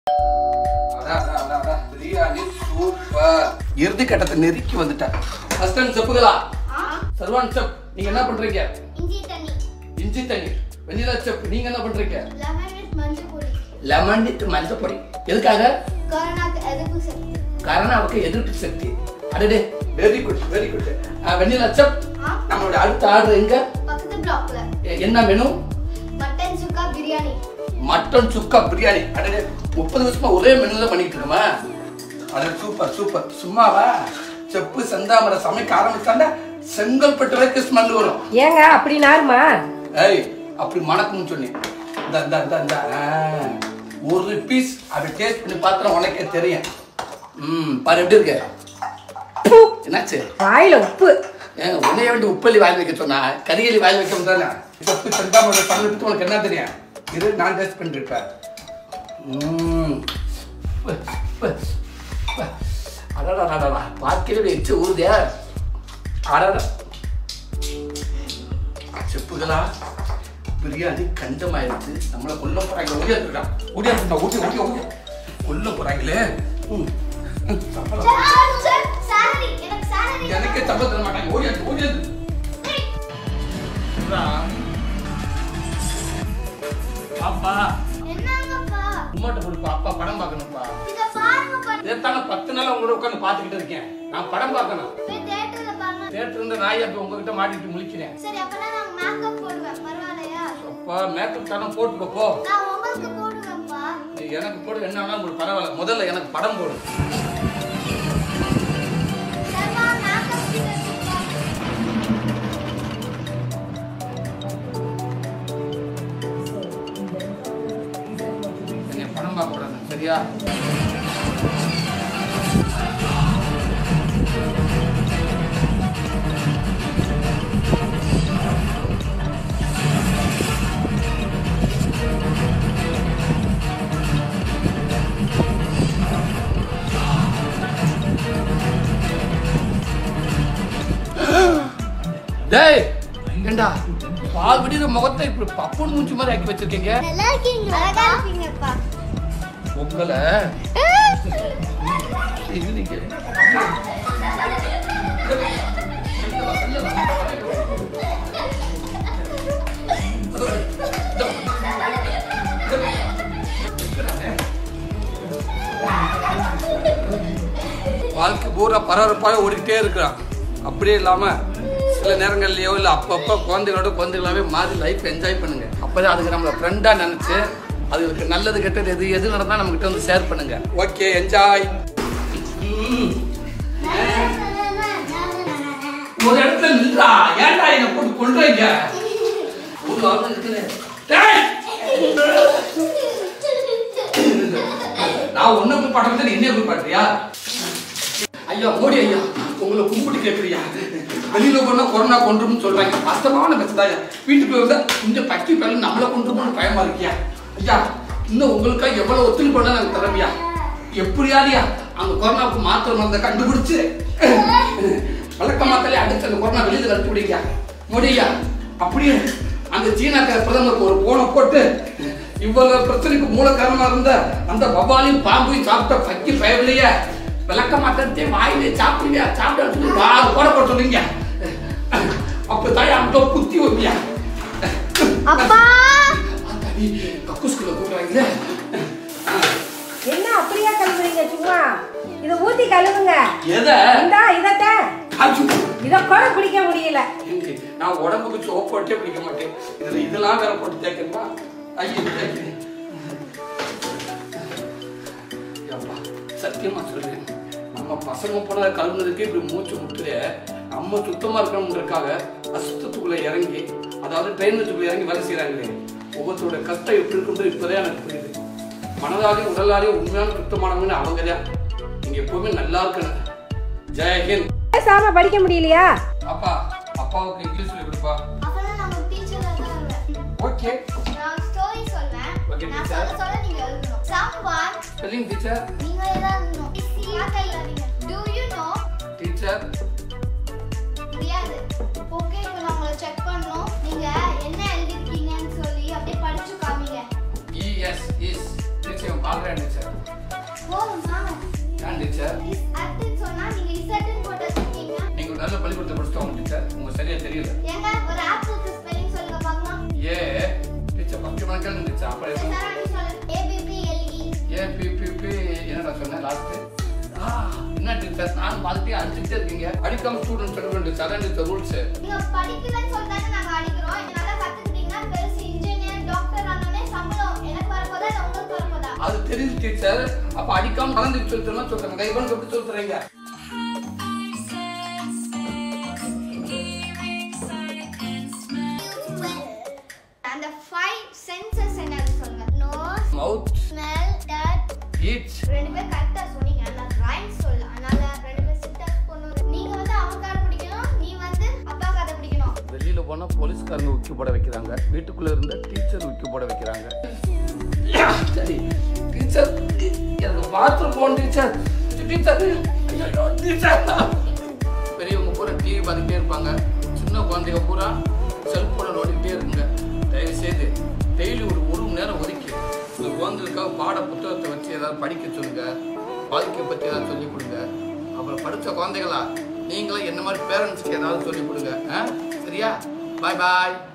அதான், அதான், அதான், அதான். பிரியாணி சூப்பர் இறுதி கட்டத்தை நெருக்கி வந்துட்டேன் அசிஸ்டன்ட் செப்புகளா சர்வான் செப் நீங்க என்ன பண்றீங்க இஞ்சி தண்ணி இஞ்சி தண்ணீர் வெண்ணிலா செப் நீங்க என்ன பண்றீங்க லெமன் வித் மஞ்சள் பொடி லெமன் வித் மஞ்சள் பொடி எதுக்காக கொரோனாக்கு எதிர்ப்பு சக்தி கரோனாவுக்கு எதிர்ப்பு சக்தி அடடே very good very good Vennila chef ஆ நம்மளோட அடுத்த ஆர்டர் எங்க பக்கத்து பிளாக்ல எ- என்ன menu mutton chukka biryani mutton chukka biryani அடடே முப்பது வருஷமா ஒரே மெனு தான் பண்ணிட்டு இருக்கோமா அட சூப்பர் சூப்பர் சும்மாவா செப்பு செந்தாமரை சமைக்க ஆரம்பிச்சாண்டா செங்கல்பட்டு வரைக்கும் ஸ்மெல் வரும் ஏங்க அப்படி நாருமா ஏய் அப்படி மணக்கும்னு சொன்னேன் இந்த இந்த இந்த இந்த ஆ. ஒரு பீஸ் அப்படி டேஸ்ட் பண்ணி பார்த்தா உனக்கே தெரியும் ம் பாரு எப்படி இருக்கு என்னாச்சு வாயில உப்பு ஏன் உன்னைய வேண்டி உப்பள்ளி வாயில் வைக்க சொன்னா கரியலி வாயில் வைக்க தானே செப்பு செந்தாமரை சமையல் பத்தி உனக்கு என்ன தெரியும் இரு நான் டேஸ்ட் பண்ணிருப்பேன் ம் அடடா அடடா பார்க்கவே எச்சு ஊறுதே அடடா செப்புகளா பிரியாணி கண்டமாயிருச்சு நம்மளை கொல்ல போறாங்க ஓடியாந்துருக்கா ஓடியாந்துருக்கா ஓடி ஓடி ஓடி கொல்ல போறாங்களே ம். சம்பளம். சார் சாலரி எனக்கு சாலரி எனக்கே சம்பளம் தர மாட்டாங்க ஓடியாந்து ஓடியாந்து பாப்பா என்னங்கப்பா உமாட்ட கொடுப்பா அப்பா படம் பார்க்கணும்ப்பா இத பாருங்கப்பா இதைத்தாங்க பத்து நாள் உங்களோட உட்காந்து பார்த்துக்கிட்டு இருக்கேன் நான் படம் பார்க்கணும் போய் தியேட்டர்ல பாருங்க தேட்டர் இருந்து நாய் அப்ப உங்ககிட்ட மாட்டிட்டு முழிக்கிறேன் சரி அப்பனா நான் மேக்கப் போடுவேன் பரவாயில்லையா அப்பா மேக்கப் தானே போட்டுக்கோ போ நான் உங்களுக்கு போடுவேன்ப்பா நீ எனக்கு போடு என்ன வேணாலும் உங்களுக்கு பரவாயில்ல முதல்ல எனக்கு படம் போடு சர்மா மேக்கப் கிட்ட நீங்க படம் பார்க்க கூடாது சரியா டேய் ஏண்டா பால் விடிற முகத்தை இப்படி பப்புன்னு மூஞ்சி மாதிரி ஆக்கி வச்சிருக்கீங்க நல்லா இருக்கீங்க அழகா இருக்கீங்கப்பா உங்களை இது நீங்க வாழ்க்கை பூரா பரபரப்பாக ஓடிக்கிட்டே இருக்கிறான் அப்படியே இல்லாம சில நேரங்கள்லயோ இல்லை அப்பப்போ குழந்தைகளோட குழந்தைகளாவே மாறி லைஃப் என்ஜாய் பண்ணுங்க அப்பதான் அதுக்கு நம்மளை ஃப்ரெண்டாக நினைச்சு அதுக்கு நல்லது கெட்டது எது எது நடந்தா நம்ம கிட்ட வந்து ஷேர் பண்ணுங்க ஓகே என்ஜாய் ஒரு இடத்துல நின்றா ஏன்டா என்னை போட்டு கொள்றீங்க ஒரு ஆள் இருக்குது டேய்! நான் உன்னை போய் பாடுறது நீ என்ன போய் பாடுறியா ஐயா மோடி ஐயா உங்களை கும்பிட்டு கேட்குறியா வெளியில போனா கொரோனா கொண்டுரும்னு சொல்றாங்க வாஸ்தவமான மெச்சதாயா வீட்டுக்குள்ள வந்தா இந்த பக்கி பேல நம்மளை கொண்டுருமோன்னு பயமா இருக்கியா ஐயா இன்னும் உங்களுக்காக எவ்வளவு ஒத்துழைப்பு பண்ணா நாங்க தரவியா எப்படியாதியா அந்த கொரோனாவுக்கு மாத்திரை மருந்தை கண்டுபிடிச்சு வழக்க மாத்திரையே அடுத்து அந்த கொரோனா வெளியில கழிச்சு விடுங்க மோடியா அப்படியே அந்த சீனாக்கார பிரதமருக்கு ஒரு போனை போட்டு இவ்வளவு பிரச்சனைக்கு மூல காரணமா இருந்த அந்த பவாலையும் பாம்பையும் சாப்பிட்ட பக்கி பயவிலையே விளக்க மாட்டே வாயிலே சாப்பிடுவியா சாப்பிட சொல்லி வா போட போட சொல்லுங்க அப்பதான் அந்த குத்தி வைப்பியா அப்பா ஆத்தாடி, கக்கூஸ்குள்ள கூட்டுறாங்களே என்ன அப்படியே கழுவுறீங்க சும்மா இத ஊத்தி கழுவுங்க எதை இந்தா இதத்தான் காய்ச்சு இத கூட பிடிக்க முடியல எங்க நான் உடம்புக்கு சோப்பு போட்டே பிடிக்க மாட்டேன் இதுல இதெல்லாம் வேற போட்டு தேய்க்கணுமா ஐயோ தேய்க்கிறேன் ஏப்பா, சத்தியமா சொல்றேன் நம்ம பசங்க போனதை கலந்ததுக்கு இப்படி மூச்சு முட்டுதே நம்ம சுத்தமா இருக்கணும்ன்றக்காக அசுத்தத்துக்குள்ள இறங்கி அதாவது ட்ரெயினுக்குள்ள இறங்கி வேலை செய்யறாங்களே ஒவ்வொருத்தரோட கஷ்டம் எப்படி இருக்குன்றது இப்போதான் எனக்கு புரியுது மனதாலையும் உடலாலையும் உண்மையான சுத்தமானவங்கன்னு அவங்க தான் நீங்க எப்பவுமே நல்லா இருக்கணும் ஜெயஹிந்த் பேசாம படிக்க முடியலையா அப்பா அப்பாவுக்கு இங்கிலீஷ் சொல்லி கொடுப்பா அப்பதான் நம்ம டீச்சர் வருவேன் ஓகே நான் ஸ்டோரி சொல்வேன் Okay, நான் teacher. சொல்ல சொல்ல நீங்க எழுதணும் someone ஸ்பெல்லிங் டீச்சர் நீங்க தான் எழுதணும் யாக்கா எழுதாதீங்க do you know டீச்சர் முடியாது ஓகே இப்போ நான் உங்களை செக் பண்ணணும் நீங்க என்ன எழுதிருக்கீங்கன்னு சொல்லி அப்படியே படிச்சு காமிங்க இஎஸ் இஸ் நிச்சயம் நாலரை டீச்சர் போதுமா ஏன் டீச்சர் இஸ் அட்டுன்னு சொன்னா நீங்க இசட்டுன்னு போட்டு வச்சிருக்கீங்க நீங்க ஒரு நல்ல பள்ளிக்கூடத்தை படிச்சுட்டு டீச்சர் உங்க சரியா தெரியல ஏங்க ஒரு ஆப்பிளுக்கு ஸ்பெல்லிங் சொல்லுங்க பார்க்கலாம் ஏ டீச்சர் பத்து மணிக்கு டீச்சர் அப்புறம் எதுவும் சரவணி சொல்லுங்க A P P L E A P P P என்னடா சொன்னேன் லாஸ்ட் என்ன டீச்சர் நான் பார்த்துட்டே அடிச்சுட்டே இருக்கீங்க அடிக்காம ஸ்டூடெண்ட் சொல்ல வேண்டிய சரண் இந்த ரூல்ஸ் நீங்க படிக்கலன்னு சொன்னாங்க நாங்க அடிக்கிறோம் இது நல்லா கத்துக்கிட்டீங்கன்னா பெருசு இன்ஜினியர் டாக்டர் ஆனோடனே சம்பளம் எனக்கு வரப்போதா இல்ல உங்களுக்கு வரப்போதா அது தெரிஞ்சு டீச்சர் அப்ப அடிக்காம கலந்து சொல்லிட்டு சொல்றாங்க கை பண்ணி எப்படி சொல்றீங்க அந்த ஃபைவ் சென்சஸ் என்னது சொல்லுங்க nose mouth smell touch each ரெண்டு பேர் கரெக்டா சொன்னீங்க நான் ரைம் சொல்ல அதனால ரெண்டு பேர் சிட்டப் பண்ணணும் நீங்க வந்து அவன் கார்டு பிடிக்கணும் நீ வந்து அப்பா கார்டு பிடிக்கணும் வெளியில போனா போலீஸ்காரங்க உக்கி போட வைக்கிறாங்க வீட்டுக்குள்ள இருந்த டீச்சர் உக்கி போட வைக்கிறாங்க சரி டீச்சர் எனக்கு பாத்ரூம் போகணும் டீச்சர் டீச்சர் ஐயோ டீச்சர் பெரியவங்க பூரா டிவி பார்த்துக்கிட்டே இருப்பாங்க சின்ன குழந்தைங்க பூரா செல்போனை நோண்டிக்கிட்டே இருக்குங்க தயவு செய்து டெய்லி ஒரு ஒரு மணி நேரம் ஒதுக்கி இந்த குழந்தைகளுக்காக பாட புத்தகத்தை வச்சு ஏதாவது படிக்க சொல்லுங்க வாழ்க்கையை பற்றி ஏதாவது சொல்லிக் கொடுங்க அப்புறம் படித்த குழந்தைகளா நீங்களும் என்ன மாதிரி பேரண்ட்ஸ்க்கு ஏதாவது சொல்லிக் கொடுங்க ஆ? சரியா பாய் பாய்